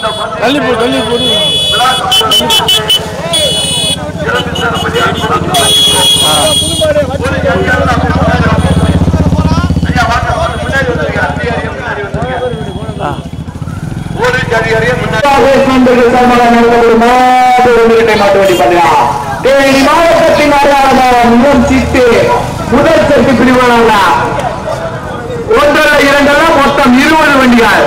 தள்ளி போ தள்ளி போடு மாவட்டத்தின் முதல் சீட்டு முதல் சீட்டு பிரிவான ஒன்றரை இரண்டல்ல மொத்தம் இருபது வண்டிகள்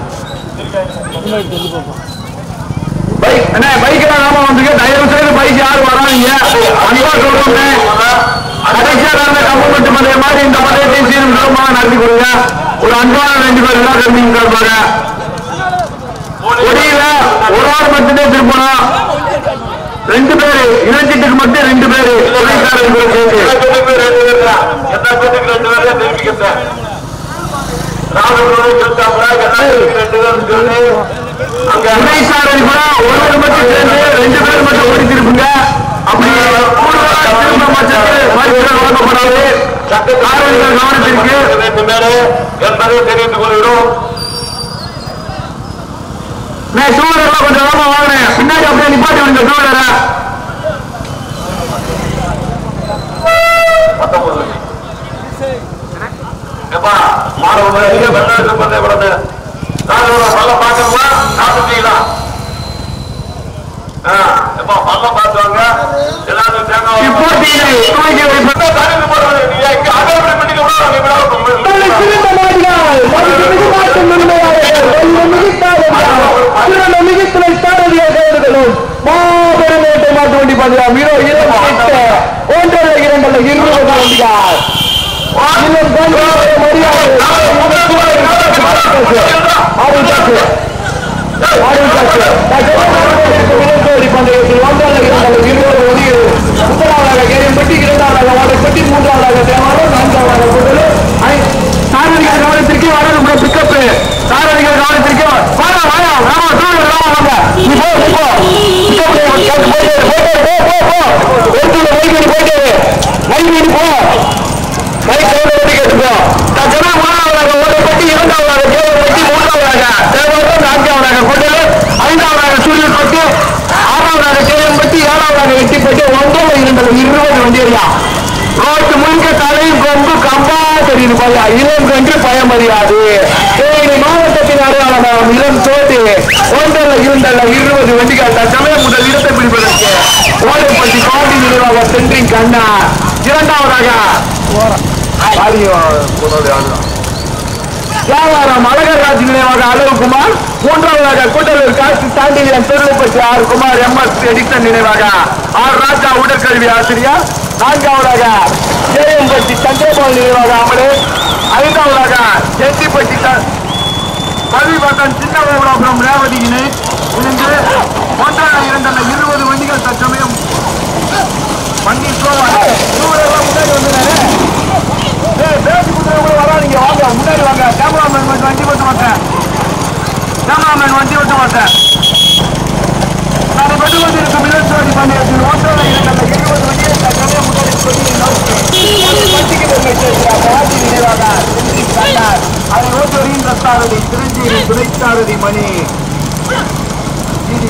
பைக் அண்ணே பைக்ல நாம வந்துங்க தயவு செய்து பைக் யாரு வராதீங்க அன்பா சொல்றோம் கடைசியா நடந்த கம்பெண்ட் மதிய மாதிரி இந்த மதியத்தையும் சீரும் சிறப்பாக நடத்தி கொடுங்க ஒரு அன்பான ரெண்டு பேர் எல்லாம் கருமிங்க இருப்பாங்க கொடியில ஒரு ஆள் மட்டும்தான் திருப்பணும் ரெண்டு பேரு இளஞ்சிட்டுக்கு மட்டும் ரெண்டு பேரு துணைக்காரர்களுக்கு துணைக்காரர் கூட ஒருவர் மட்டும் சேர்ந்து ரெண்டு பேர் மட்டும் ஓடி திருப்புங்க அப்படி கூடுதலா திரும்ப பட்சத்தில் மறுபடியும் வழங்கப்படாது காரணிகள் கவனத்திற்கு என்பதை தெரிவித்துக் கொள்கிறோம் நான் சூழலாம் கொஞ்சம் வேகமா வாங்கினேன் பின்னாடி அப்படியே நிப்பாட்டி விடுங்க சூழலை எப்பா மாணவர்கள் வெள்ளாட்டு பந்தய படத்தை நாங்கள் பல்ல பார்க்கணுமா சாப்பிட்டீங்களா ஆ, எப்பா பல்ல பார்த்துவாங்க எல்லாரும் தேங்காய் இப்போட்டியினை துவக்கி வைப்பது தனித்து போடுறது நீங்க இங்க அகப்படி பண்ணிக்க கூட அங்க விடாம சிறந்த மாடுகள் மதிப்புமிகு மாட்டு உரிமையாளர்கள் வெள்ளை மிகுத்தார்கள் சிறந்த மிகுத்துறை சாரதியாளர்களும் மாபெரும் வேட்டை மாட்டு வண்டி பந்தயம் ஹீரோ இளம் எட்டு ஒன்றரை இரண்டல்ல இருபது வண்டிகள் இளம் கண்களுடைய மரியாதை ஆறு காசு ஆறு காசு விளையாட்டு பந்தயத்தில் ஒன்றரை இரண்டல்ல இருபது வண்டிகள் முதலாவதாக கேரியம்பட்டி இரண்டாவதாக வாடப்பட்டி மூன்றாவதாக தேவாரம் நான்காவதாக கூடலூர் ஐ- சாரதிகள் கவனத்திற்கு வரது பிக்கப் சாரதிகள் கவனத்திற்கு வாடா வாயா ராமா சூழல் ராமா வாங்க நீ போ நீ போ பிக்கப் போயிட்டு போயிட்டு போ போ போ ஒருத்தர் வைகடி போயிட்டு வைகடி போ பைக் ரோடு ஓடி கேட்டுப்போ தச்சனா மூணாவதாக ஓடப்பட்டி இரண்டாவதாக தேவப்பட்டி மூன்றாவதாக தேவாரம் நான்காவதாக கூடலூர் ஐந்தாவதாக சூரியப்பட்டி ஆறாவதாக கேரியம்பட்டி ஏழாவதாக எட்டிப்பட்டி ஒன்றாவது இரண்டு இருபது வண்டியா ரோட்டு முழுக்க தலையும் கொம்பு கம்பா தெரியுது பையா இளம் கன்று பயமறியாது தேனி மாவட்டத்தின் அடையாளம் இளம் தோட்டி ஒன்றல்ல இரண்டல்ல இருபது வண்டிகள் தற்சமயம் முதல் இடத்தை பிடிப்பதற்கு ஓடைப்பட்டி பாண்டி நினைவாக சென்றின் கண்ணா இரண்டாவதாக வியாபாரம் அழகர் ராஜ் நினைவாக அழகுகுமார் மூன்றாவதாக கூட்டலூர் காட்சி தாண்டிலியன் Tirupati R Kumar M S Edison நினைவாக ஆர் ராஜா உடற்கல்வி ஆசிரியர் நான்காவதாக ஜெயம்பட்டி சந்திரபால் நினைவாக அமலே ஐந்தாவதாக செட்டிப்பட்டி பள்ளிப்பட்டம் சின்ன கோபுரம் ரேவதி இணை இணைந்து ஒன்றாக இரண்டல்ல இருபது வண்டிகள் தற்சமயம் வண்டி ஸ்லோவாக இவரெல்லாம் முன்னாடி வந்துடுறாரு ஏய், பேசி குதிரை கூட வராதீங்க வாங்க முன்னாடி வாங்க கேமராமேன் கொஞ்சம் வண்டி ஓட்ட மாட்டேன் கேமராமேன் வண்டி ஓட்ட மாட்டேன் நான் பட்டு வந்து இருக்கும் மிளச்சோடி பந்தயத்தில் ஒன்றரை இரண்டு இருபது வண்டியை தக்கமே முன்னாடி சொல்லி நோக்கி வண்டிக்கு பெருமை சேர்க்கிறார் ராஜி நினைவாக செந்தில் கண்ணார் அதை ஓட்டு வருகின்ற சாரதி திருஞ்சீரி துணைச்சாரதி மணி வீதி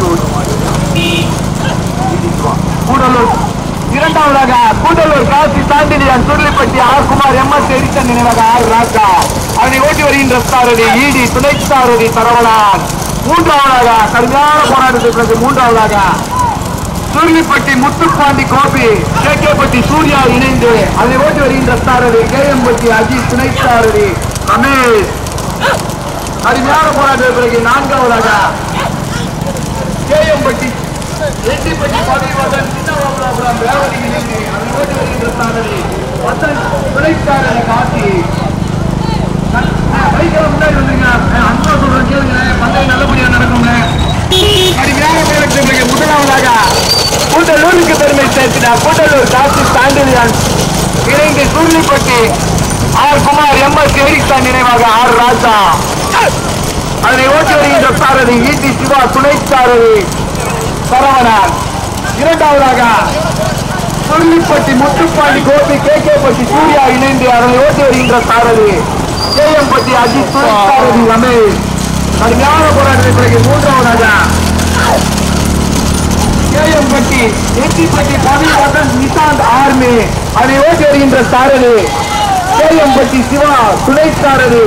கூடலூர் இரண்டாவதாக Koodalur Kasi Thandilian Surulipatti R Kumar M S Edison நினைவாக ஆர் ராஜா அவனை ஓட்டி வருகின்ற சாரதி ஈடி துணை சாரதி சரவணான் மூன்றாவதாக கடுமையான போராட்டத்திற்கு பிறகு மூன்றாவதாக சுருளிப்பட்டி முத்துப்பாண்டி கோபி கேகேப்பட்டி சூர்யா இணைந்து அதை ஓட்டி வருகின்ற சாரதி கேஎம்பட்டி அஜித் துணை சாரதி ரமேஷ் கடுமையான போராட்டத்திற்கு பிறகு நான்காவதாக கேஎம்பட்டி எட்டிப்பட்டி பதிவதன் சின்னவாபுரம் ரேவதி இணைந்து அதை ஓட்டி வருகின்ற சாரதி வசன் துணைச்சாரதி காசி பைக்கில் முன்னாடி வந்துருங்க அன்பா சொல்றேன் கேளுங்களேன் பந்தயம் நல்லபடியா நடக்குங்க கடுமையான போராட்டத்திற்கு பிறகு முதலாவதாக கூட்டலூருக்கு பெருமை சேர்த்தினார் கூட்டலூர் காசி சாண்டிலியான் இணைந்து Surulipatti R Kumar M S எரிக்சான் நினைவாக ஆர் ராஜா அதனை ஓட்டி வருகின்ற சாரதி ஈட்டி சிவா துணை சாரதி சரவணன் இரண்டாவதாக சுருளிப்பட்டி முத்துப்பாண்டி கோபி கே கே பட்டி சூர்யா இணைந்து அதனை ஓட்டி வருகின்ற சாரதி கேஎம்பட்டி அஜித் துணை சாரதி ரமேஷ் கடுமையான போராட்டத்திற்கு பிறகு மூன்றாவதாக எட்டிப்பட்டி பதிவாசன் நிசாந்த் ஆர்மி அதை ஓட்டி வருகின்ற சாரதி கேஎம்பட்டி சிவா துணை சாரதி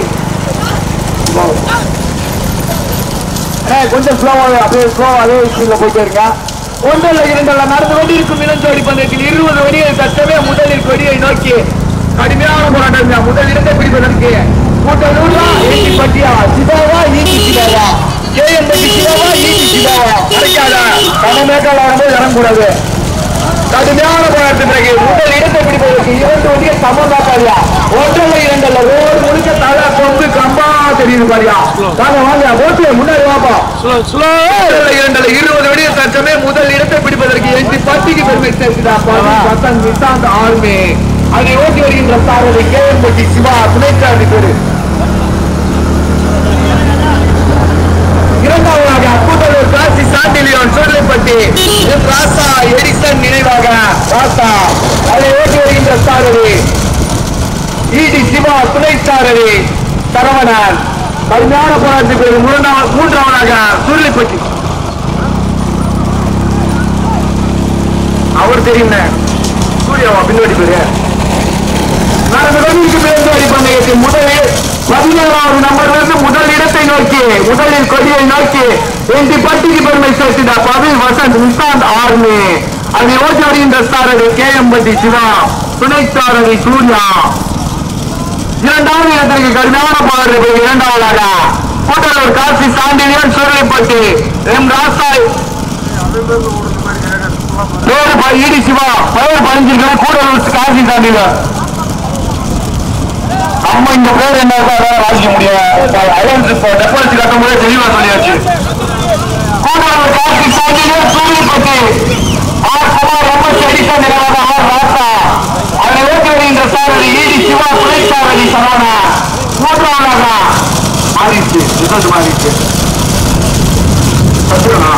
அண்ணே, கொஞ்சம் ஸ்லோவாக அப்படியே ஸ்லோவாகவே ஸ்பீடில் போயிட்டே இருங்க ஒன்றல்ல இரண்டல்ல நடந்து கொண்டிருக்கும் இளஞ்சோடி பந்தயத்தில் இருபது வடியை தட்டவே முதலில் கொடியை நோக்கி கடுமையான போராட்டம் முதல் இடத்தை பிடிப்பதற்கு கூட்டலூர்லா ஏசி பட்டியா சிவாவா ஈசி சிவாவா கேஎம்பட்டி சிவாவா ஈசி சிவாவா கிடைக்காத நம்ம மேற்கால வரும்போது இறங்கக்கூடாது கடுமையான போராட்டத்தின் பிறகு முதல் இடத்தை பிடிப்பதற்கு இரண்டு வண்டியை சமம் தாக்காதியா ஒன்றல்ல இரண்டல்ல ரோடு முழுக்க தலை கொம்பு கம்பா தெரியுது பாரியா வாங்க வாங்க ஓட்டு முன்னாடி வாப்பா முதல்ல இரண்டல்ல இருபது வடியை தற்சமே முதல் இடத்தை பிடிப்பதற்கு எட்டு பட்டிக்கு பெருமை சேர்க்கிறா பத்தன் நிசாந்த் ஆர்மி அதை ஓட்டி வருகின்ற சாரதி கேஎம்பட்டி சிவா துணைச்சாரதி பேரு இரண்டாவதாக கூட்டலூர் காசி சாண்டிலியோன் சூரியப்பட்டி எம் ராசா எடிசன் நினைவாக ராசா அதை ஓட்டி வருகின்ற சாரதி இடி சிவா துணை சாரதி சரவணன் கடுமையான போராட்டத்துக்கு பிறகு மூன்றாவது மூன்றாவதாக சூரியப்பட்டி அவர் தெரியும் சூர்யாவா பின்னாடி பேரு நடந்து கொண்டிருக்கும் இளந்தோடி பந்தயத்தில் முதலில் பதினேழாவது நம்பரிலிருந்து முதல் இடத்தை நோக்கி முதலில் கொடியை நோக்கி எண்டி பட்டிக்கு பெருமை சேர்த்திட பவில் வசந்த் நிசாந்த் ஆர்மி அதை ஓட்டி வருகின்ற சாரதி கே எம்பட்டி சிவா துணை சாரதி சூர்யா இரண்டாவது இடத்திற்கு கடுமையான போராடு இரண்டாவதாக கூட்டலூர் காசி சாண்டிலியன் சூரியப்பட்டி எம் ராசாய் பேரு ப- ஈடி சிவா பெயர் பதிஞ்சிருக்கிறது கூடலூர் காசி சாண்டிலியன் நம்ம இந்த பேர் என்ன இருக்கோ அதான் வாசிக்க முடியும் அலைன்ஸ் இப்போ டெபாசிட் கட்டும் போதே தெளிவா சொல்லியாச்சு கூடலூர் காசி சாண்டிலியன் சூரியப்பட்டி ஆர் குமார் எம்எஸ் எடிசன் நிலவாக ஆர் ராசா அதனை ஓட்டி வருகின்ற சாரதி ஈடி சிவா துணை சாரதி சரவணா மூன்றாவதாக மாறிடுச்சு ரிசல்ட் மாறிடுச்சு சத்துருண்ணா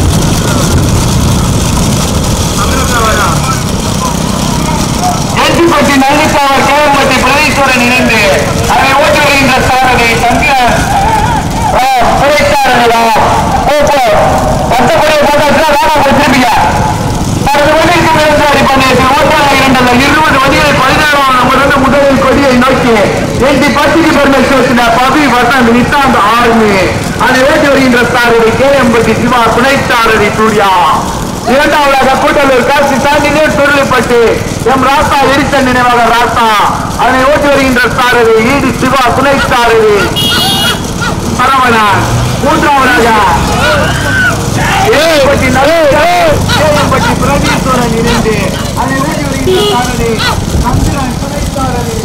எட்டிப்பட்டி நல்லிக்காவர் கேவம்பட்டி பிரதீஸ்வரன் இணைந்து அதை ஓட்டி வருகின்ற சாரதி சந்திரன் புரைச்சாரதிடா போ போ பட்டப்படியை போட்டாச்சுன்னா வேணாம் வச்சிருப்பீங்க தனது வண்டிக்கு மேல்சாரி பந்தயத்தில் ஓட்டாள இரண்டல்ல இருபது வண்டிகளை பதினேழாம் நம்பர் வந்து முதலில் கொடியை நோக்கி எட்டி பட்டிக்கு பெருமை சேர்த்தின பவி வசந்த் நிசாந்த் ஆர்மி அதை ஓட்டி வருகின்ற சாரதி கே எம்பட்டி சிவா துணை சாரதி சூர்யா இரண்டாவதாக கூட்டலூர் காசி சாண்டிலே சுருளிப்பட்டு எம் ராசா எரிசன் நினைவாக ராசா அதனை ஓட்டி வருகின்ற சாரதி ஈடி சிவா துணை சாரதி சரவணன் மூன்றாவதாக ஏழுபட்டி ஏழுபட்டி பிரதீஸ்வரன் இணைந்து அதை ஓட்டி வருகின்ற சாரதி சந்திரன் துணை சாரதி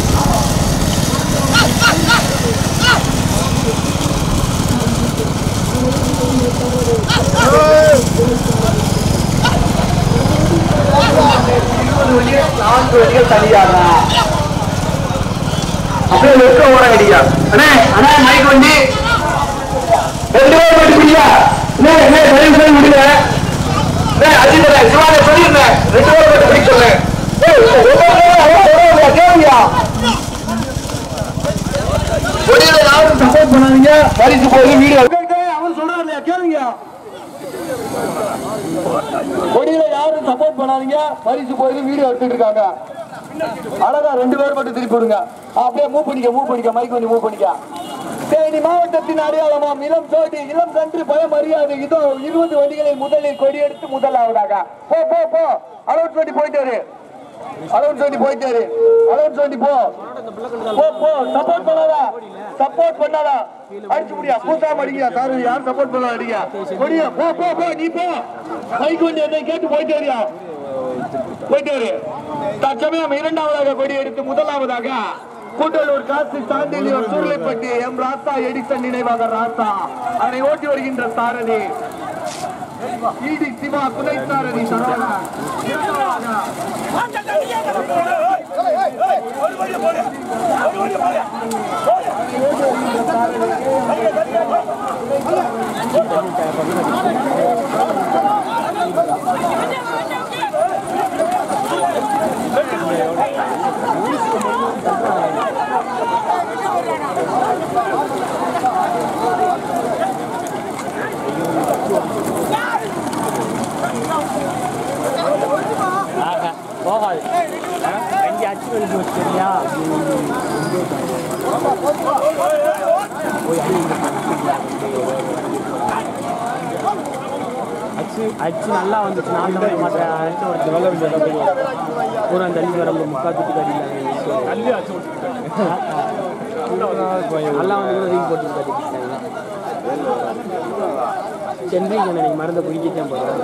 இருபது வழியே நான்கு வழியே தனியாக அப்படியே வெக்க ஓட அடியா அண்ணே அண்ணா மைக் வண்டி ரெண்டு பேர் மட்டும் பிடியா அண்ணே அண்ணே தயவு செய்து முடியல அண்ணே அஜித் சிவாங்க சொல்லியிருந்தேன் ரெண்டு பேர் மட்டும் பிடிக்க சொல்றேன் கேவியா கொடியில யாரும் சப்போர்ட் பண்ணாதீங்க பரிசு போய் வீடியோ அவன் சொல்றாரு இல்லையா கேளுங்க கொடியில யாரும் சப்போர்ட் பண்ணாதீங்க பரிசு போய் வீடியோ எடுத்துட்டு இருக்காங்க அழகா ரெண்டு பேர் மட்டும் திருப்பி விடுங்க அப்படியே மூவ் பண்ணிக்க மூவ் பண்ணிக்க மைக் பண்ணி மூவ் பண்ணிக்க தேனி மாவட்டத்தின் அடையாளமாம் இளம் சோடி இளம் சன்று பயம் அறியாது இதோ இருபது வண்டிகளை முதலில் கொடியெடுத்து முதலாவதாக போ போ போ அலவுட் பண்ணி போயிட்டாரு அலவுட் பண்ணி போயிட்டாரு அலவுட் பண்ணி போ போ போ சப்போர்ட் பண்ணாத சப்போர்ட் பண்ணாத அடிச்சு முடியா கூட்டாம அடிங்க சாரு யார் சப்போர்ட் பண்ணாத அடிங்க கொடியா போ போ போ நீ போ மைக் வண்டி என்னை கேட்டு போயிட்டாரியா போயிட்டாரு தற்சமயம் இரண்டாவதாக கொடி எடுத்து முதலாவதாக கூட்டலூர் காசி சாண்டிலியூர் சூர்லைப்பட்டி எம் ராசா எடிசன் நினைவாக ராசா அதனை ஓட்டி வருகின்ற சாரதி ஈடி சிவா துணை சாரதி சரவணன் இரண்டாவதாக Yeah. அடிச்சு நல்லா வந்துச்சு நான் தான் மற்ற அடிச்சு ஒரு டெவலப்மெண்ட் பூரா தள்ளி வர முக்கா துட்டு கட்டிட்டாங்க நல்லா வந்து ரீங் போட்டு கட்டிட்டாங்க சென்ட்ரிங் எனக்கு மருந்தை குடிக்கிட்டேன் போகிறேன்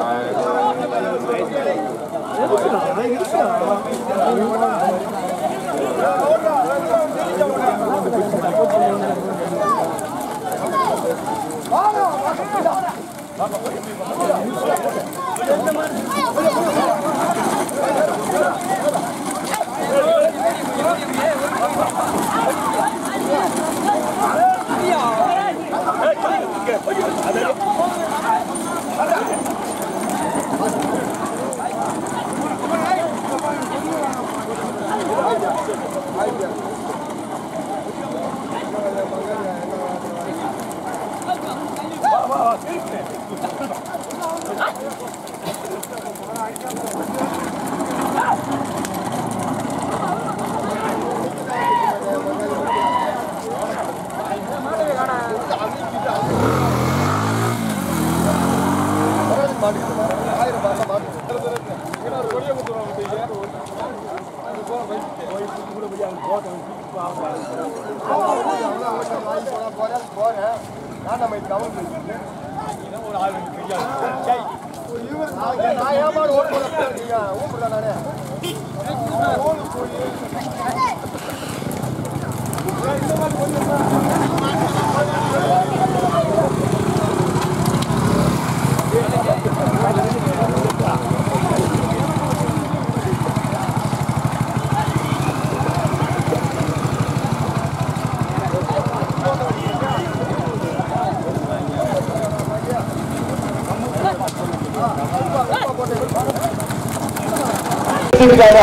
இருக்காங்க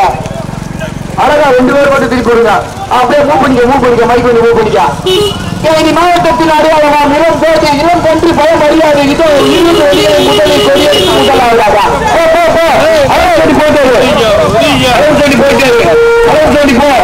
அழகா ரெண்டு பேர் மட்டும் திருப்பி கொடுங்க அப்படியே மூவ் பண்ணிக்க மூவ் பண்ணிக்க மைக் வந்து மூவ் பண்ணிக்க தேனி மாவட்டத்தின் அடையாளம் இளம் போட்டி இளம் கன்று பயம் அறியாது இதோ இருபது வெளியே முதலில் கொடியேற்று முதலாவதாக போ போ போ அழகு சொல்லி போட்டு அழகு சொல்லி போயிட்டு அழகு சொல்லி போ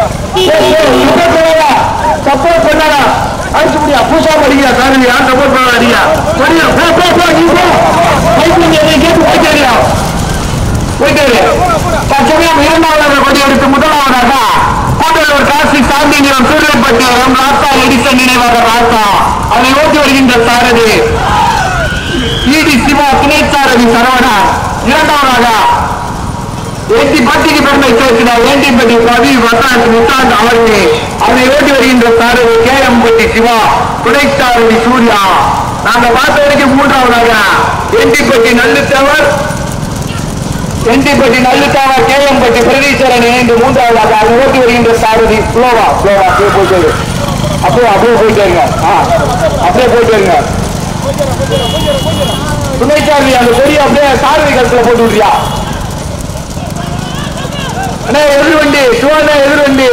சப்போர்ட் பண்ணாரா அடிச்சு முடியா பூசா படிக்கிறா காரணம் யார் சப்போர்ட் பண்ணாதீங்க சரியா போ போ போ நீ போ மைக் வந்து எதை கேட்டு போயிட்டாரியா போயிட்டாரு தற்சமயம் இரண்டாவதாக கொடி எடுத்து முதலாவதாக கூட்டலூர் காசி சாந்திங்கிறம் சூரியப்பட்டி எம் ராசா எடிசன் நினைவாக ராசா அதை ஓட்டி வருகின்ற சாரதி இடி சிவா துணை சாரதி சரவணா இரண்டாவதாக ஏட்டி பட்டிக்கு பெருமை சேர்க்கிறார் ஏட்டிப்பட்டி கவி வசாந்த் முத்தாந்த் அவருக்கு அதை ஓட்டி வருகின்ற சாரதி கே எம் பட்டி சிவா துணை சாரதி சூர்யா நாங்க பார்த்த வரைக்கும் மூன்றாவதாக ஏட்டிப்பட்டி நல்லுத்தேவர் செண்டிப்பட்டி நல்லுத்தாவா கேஎம்பட்டி பிரதீஸ்வரன் இணைந்து மூன்றாவதாக அதை ஓட்டி வருகின்ற சாரதி ஸ்லோவா ஸ்லோவா அப்படியே போயிட்டு இரு. அப்படியே அப்படியே போயிட்டு இருங்க ஆ அப்படியே போயிட்டு இருங்க துணை சாரதி அந்த கொடியை அப்படியே சாரதி கருத்துல போட்டு விட்றியா அண்ணா எதிர் வண்டி சிவாண்ணா எதிர் வண்டி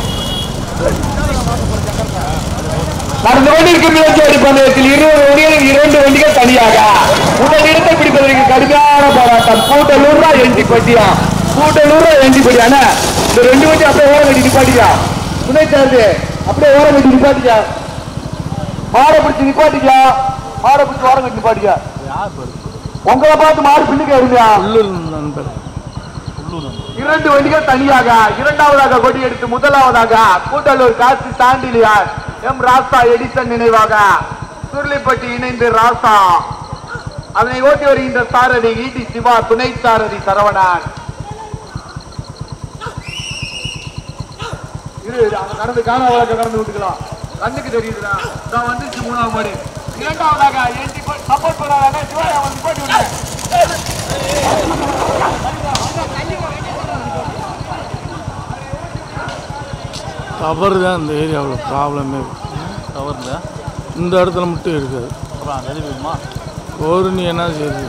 நடந்து கொண்டிருக்கும் நிலச்சேரி பந்தயத்தில் இருபது வண்டிகள் இரண்டு வண்டிகள் தனியாக முதல் இடத்தை பிடிப்பதற்கு கடுமையான போராட்டம் கூட்டலூர்ரா எஞ்சி பட்டியா கூட்டலூர்ரா எஞ்சி பட்டியா அண்ணா இந்த ரெண்டு வண்டி அப்படியே ஓரம் கட்டி நிப்பாட்டியா துணை சார்ஜ் அப்படியே ஓரம் கட்டி நிப்பாட்டியா மாடை பிடிச்சி நிப்பாட்டிக்கா மாடை பிடிச்சி ஓரம் கட்டி நிப்பாட்டிக்கா உங்களை பார்த்து மாடு பின்னுக்கு இருந்தியா இரண்டு வண்டிகள் தனியாக இரண்டாவதாக கொடி எடுத்து முதலாவதாக கூட்டலூர் காசி தாண்டிலியார் எம் ராசா எடிசன் நினைவாக சுருளிப்பட்டி இணைந்து ராசா அதனை ஓட்டி வருகின்ற சாரதி ஈடி சிவா துணை சாரதி சரவணன் இரு இரு, அங்க நடந்து காண வழக்க கடந்து விட்டுக்கலாம் கண்ணுக்கு தெரியுதுடா நான் வந்துச்சு மூணாவது மாடு இரண்டாவதாக என்டி சப்போர்ட் பண்ணாதாங்க சிவாயா வந்து போட்டு விடுறேன் கவர் தான் இந்த ஏரியாவில் ப்ராப்ளமே கவர் தான் இந்த இடத்துல மட்டும் இருக்காது அப்புறம் தெரியுமா ஒரு நீ என்ன செய்யுது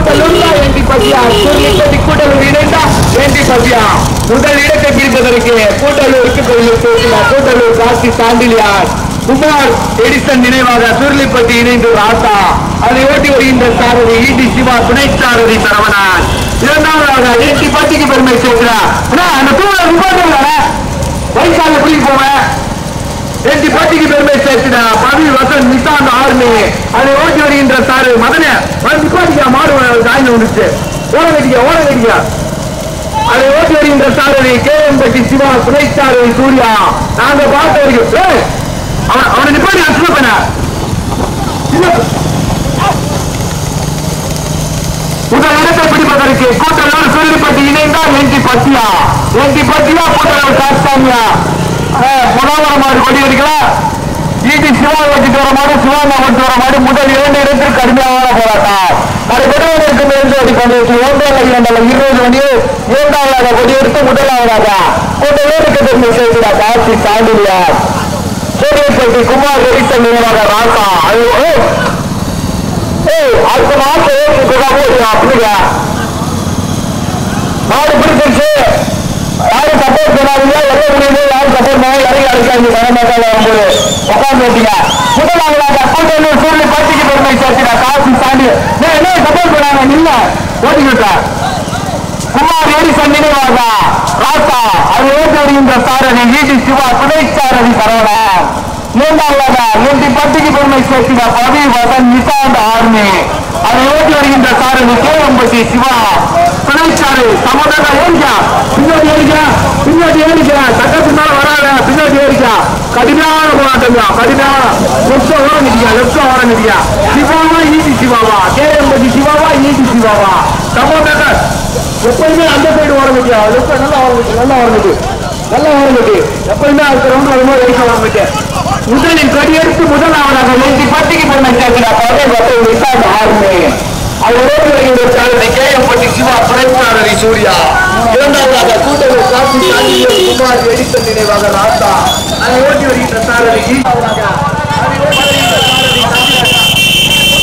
கூட்டலூர்ல ஏந்தி பசியா சுருளிப்பட்டி கூட்டலூர் இணைந்தா ஏந்தி பசியா முதல் இடத்தை பிடிப்பதற்கு கூட்டலூருக்கு பெரிய பேசினார் கூட்டலூர் காசி சாண்டிலியார் குமார் எடிசன் நினைவாக சுருளிப்பட்டி இணைந்து ராசா அதை ஓட்டி வருகின்ற சாரதி ஈடி சிவா துணை சாரதி சரவணன் இரண்டாவதாக ஏற்றி பட்டிக்கு பெருமை சேர்க்கிறார் அண்ணா, அந்த தூளை நிப்பாட்டுங்க வயசால புள்ளி போவேன் ரெண்டு போட்டிக்கு பெருமை சேர்த்துடா பவி வசன் நிசாந்த் ஆர்மி அதை ஓட்டி வருகின்ற சாரு மதன வந்து நிப்பாட்டிக்கா மாடு காய்ந்து வந்துச்சு ஓட கட்டிக்க ஓட கட்டிக்க அதை ஓட்டி வருகின்ற சாரதி கே எம் பட்டி சிவா துணை சாரதி சூர்யா நாங்க பார்த்த வரைக்கும் ஏய், அவன் அவனை நிப்பாட்டி அசுல பண்ண முதல் இடத்தை பிடிப்பதற்கு கூட்டலூர் சொல்லிப்பட்டு இணைந்தால் என்டி பட்டியா என்டி பட்டியா கூட்டலூர் காஸ்தாமியா முதல்வர் மாடு கொடி அடிக்கலாம் ஈட்டி சிவா வச்சுட்டு வர மாடு சிவானா கொண்டு வர மாடு முதல் இரண்டு இடத்திற்கு கடுமையான போராட்டம் நடைபெறுவதற்கு மேல்ஜோடி பந்தயத்தில் ஒன்றாவது இரண்டாவது இருபது வண்டி இரண்டாவதாக கொடியெடுத்து முதலாவதாக கூட்டலூருக்கு பெருமை சேர்க்கிறார் காட்சி சாண்டிலியார் சூரியப்பட்டி குமார் எரிசன் நினைவாக ராசா அது ஏய், ஏய் அடுத்த மாசம் ஏற்றுக்கொள்ள அப்படியா மாடு பிடிச்சிருச்சு யாரும் சப்போர்ட் பண்ணாதீங்க எல்லாம் முடியுது யாரும் சப்போர்ட் பண்ணாங்க இறங்கி அடிக்காங்க கனமாக்கால வரும்போது உட்காந்து ஓட்டிங்க முதலாவதாக கூட்டணி சூழ்நிலை பட்டிக்கு பெருமை சேர்த்துடா காசு சாண்டி ஏய், என்ன சப்போர்ட் பண்ணாங்க நில்ல ஓட்டிக்கிட்ட குமார் ஏரிசன் நினைவாக ராசா அது ஓட்டி வருகின்ற சாரதி ஈடி சிவா துணை சாரதி சரவணன் மூன்றாவதாக எம்பி பட்டிக்கு பெருமை சேர்த்திட பவி வசன் நிசாந்த் ஆர்மி அதை ஓட்டி வருகின்ற சாரதி கேஎம்பட்டி சிவா துணைச்சாரு சமதாக ஏறிக்கா பின்னாடி ஏறிக்கா பின்னாடி ஏறிக்கா சட்ட பின்னால வராத பின்னாடி ஏறிக்கா கடுமையான போராட்டம் கடுமையான லெப்ட் ஓட நிற்கியா லெப்ட் ஓட நிற்கியா சிவாவா ஈடி சிவாவா கேஎம்பட்டி சிவாவா ஈடி சிவாவா சமதாக எப்பயுமே அந்த சைடு ஓட முடியும் லெப்ட் நல்லா ஓட முடியும் நல்லா ஓட முடியும் நல்லா ஓட முடியும் எப்பயுமே அடுத்த ரவுண்ட் வரும்போது எடுக்க ஓட முடியும் முதலில் கொடியெடுத்து முதலாவதாக நூற்றி பத்துக்கு பெருமை சேர்க்கிறார் பதவி பத்து விசாரணை ஆர்மி அவர் ஓட்டு வருகின்ற சாரதி கே எம் பட்டி சிவா புனைப்பாளரி சூர்யா இரண்டாவதாக கூட்டணி காட்சி சாந்தியம் குமார் எடிசன் நினைவாக ராசா அதை ஓட்டி வருகின்ற சாரதி ஈசாவாக அதை ஓட்டி வருகின்ற சாரதி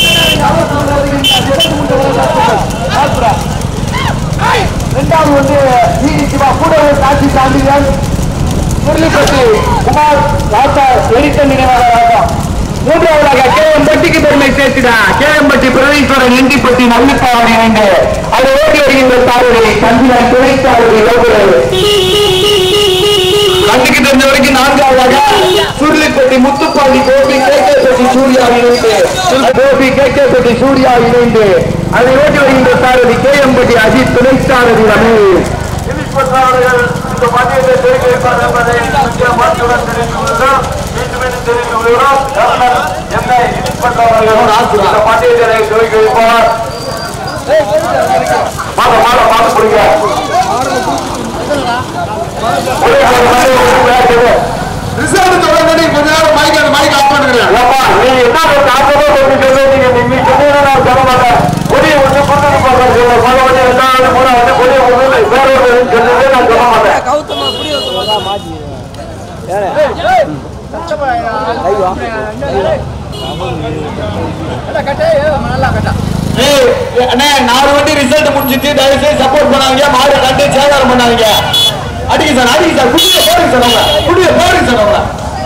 இரண்டாவது வந்து ஈடி சிவா கூடவே காட்சி சாந்தியம் முரளிப்பட்டி குமார் ராசா எரித்தன் நினைவாக ராசா மூன்றாவதாக கேஎம்பட்டிக்கு பெருமை சேர்த்திடா கேஎம்பட்டி பிரதீஸ்வரன் எண்டிப்பட்டி நல்லிப்பாவடி இணைந்து அதை ஓட்டி வருகின்ற சாரதி கந்திரன் துணை சாரதி லோகுரர் கண்ணுக்கு தெரிஞ்ச வரைக்கும் நான்காவதாக சுருளிப்பட்டி முத்துப்பாண்டி கோபி கே கே பெட்டி சூர்யா இணைந்து கோபி கே கே பெட்டி சூர்யா இணைந்து அதை ஓட்டி வருகின்ற சாரதி கேஎம்பட்டி அஜித் துணை சாரதி ரமேஷ் அவர்கள் இந்த மத்தியத்தை தெரிவிக்க வைப்பார் என்பதை முக்கிய மாற்றுடன் தெரிவித்துள்ளோம் மீண்டும் மீண்டும் தெரிவித்துள்ளோம் கவர்னர் எம்ஐ இன்ஸ்பெக்டர் அவர்கள் இந்த மத்தியத்தை துவக்கி வைப்பார் மாத மாத பார்த்து கொடுங்க ரிசல்ட் தொடர்ந்து கொஞ்ச நேரம் மைக் அந்த மைக் ஆஃப் பண்ணுங்க ஏப்பா, நீ என்ன ஒரு காசோட கொண்டு சொல்றீங்க? நீ நீ சொன்னீங்கன்னா நான் சொல்ல மாட்டேன். கொடியை ஒண்ணு கொடுத்துட்டு போறேன் சொல்லு. முத வந்து ரெண்டாவது, மூணாவது கொடியை கொடுத்து வேற ஒரு சொல்லுங்க, நான் சொல்ல மாட்டேன். ஏய், அண்ணே, நாலு வண்டி ரிசல்ட் முடிஞ்சிட்டு தயவு செய்து சப்போர்ட் பண்ணாங்க மாடு கண்டு சேதாரம் பண்ணாங்க அடிக்க சார் அடிக்க சார் குடிய போடுங்க சார் அவங்க குடிய போடுங்க சார் அவங்க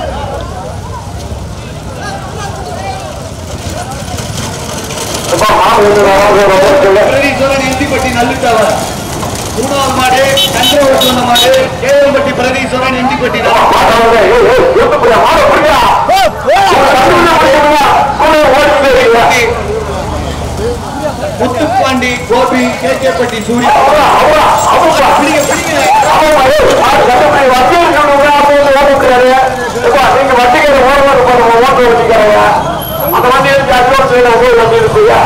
அப்பா, மாடு வந்து வராது, வராது சொல்லு. பிரதீஸ்வரன் இந்திப்பட்டி நல்லுட்டவர் மூணாவது மாடு கண்டவர் சொன்ன மாடு கேவம்பட்டி பிரதீஸ்வரன் இந்திப்பட்டி தான் மாட்டை வந்து, ஏய், ஏய், எடுத்து போடுயா, மாடை பிடியா. கண்டுபிடிச்சா பிடிக்கணுமா? கூட ஓடிட்டு இருக்கீங்க. முத்துப்பாண்டி கோபி கேகேப்பட்டி சூர்யா அவ்வளோ, அவ்வளோ, அவ்வளோ. பிடிங்க பிடிங்க ஆமா, ஏய், மாடு கண்டுபிடி, வட்டி இருக்கவங்க அப்போ வந்து ஓட்டுக்கிறாரு. எப்பா, நீங்க வட்டிக்கார ஓடுறது பாருங்க, ஓட்டு வச்சுக்கிறாங்க. அந்த வண்டி எடுத்து அட்வான்ஸ் வேணும், போய் வண்டி இருக்குயா.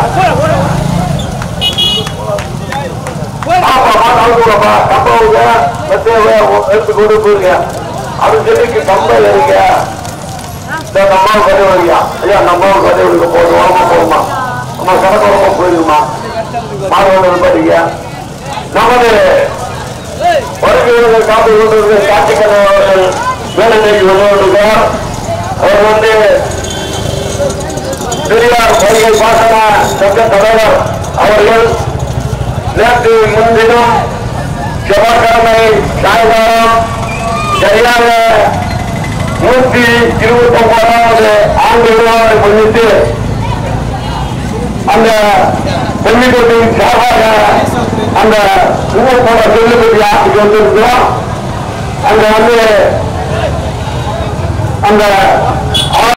ஆமா, மாடு அழுகுறப்பா, கம்பவுங்க, வெத்தையை எடுத்து கொண்டு போயிருங்க. அது சொல்லிக்கு கம்பல் இருங்க இந்த நம்மாவுக்கு கதை வருங்க ஐயா நம்மாவுக்கு கதை வருங்க போதும் உடம்பு போகுமா நம்ம கணக்கு உடம்பு போயிருக்குமா மாடு ஒன்று பாத்தீங்க நமது வருகிறவர்கள் காப்பி கொண்டிருக்கிற கார்த்திகன் அவர்கள் வேலைக்கு வருவதற்கார் அவர் வந்து பெரியார் பள்ளிகள் பாசன சங்க தலைவர் அவர்கள் நேற்று முன்தினம் செவ்வாய்க்கிழமை சாயங்காலம் சரியாக நூற்றி இருபத்தி ஒன்பதாவது ஆண்டு விழாவை முன்னிட்டு அந்த பள்ளிக்கூடத்தின் சார்பாக அந்த ஊர் போன செல்லுபடி ஆட்சிக்கு வந்திருக்கிறோம் அங்க வந்து அந்த